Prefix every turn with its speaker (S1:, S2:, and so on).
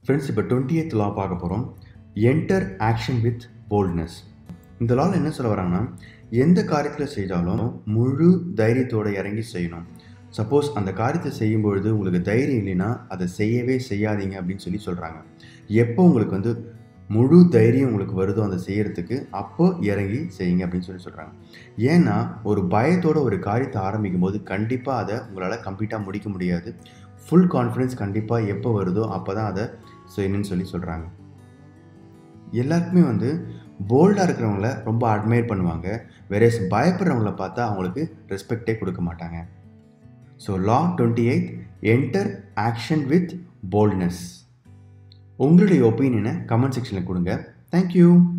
S1: friends இப்போ twenty eighth லா பார்க்க போகிறோம் என்டர் ஆக்ஷன் வித் போல்ட்னஸ் இந்த லாவில் என்ன சொல்ல வராங்கன்னா எந்த காரியத்தில் செய்தாலும் முழு தைரியத்தோடு இறங்கி செய்யணும் சப்போஸ் அந்த காரியத்தை செய்யும் பொழுது உங்களுக்கு தைரியம் இல்லைன்னா அதை செய்யவே செய்யாதீங்க அப்படின்னு சொல்லி சொல்கிறாங்க எப்போ உங்களுக்கு வந்து முழு தைரியம் உங்களுக்கு வருதோ அந்த செய்யறதுக்கு அப்போ இறங்கி செய்யுங்க அப்படின்னு சொல்லி சொல்கிறாங்க ஏன்னா ஒரு பயத்தோட ஒரு காரியத்தை ஆரம்பிக்கும் போது கண்டிப்பாக அதை உங்களால் கம்ப்ளீட்டாக முடிக்க முடியாது ஃபுல் கான்ஃபிடென்ஸ் கண்டிப்பாக எப்போ வருதோ அப்போ தான் அதை செய்யணும்னு சொல்லி சொல்கிறாங்க எல்லாருக்குமே வந்து போல்டாக இருக்கிறவங்கள ரொம்ப அட்மையர் பண்ணுவாங்க வேறேஸ் பயப்படுறவங்கள பார்த்தா அவங்களுக்கு ரெஸ்பெக்டே கொடுக்க மாட்டாங்க so law twenty eight enter action with boldness உங்களுடைய ஒப்பீனியனை கமெண்ட் செக்ஷனில் கொடுங்க தேங்க்யூ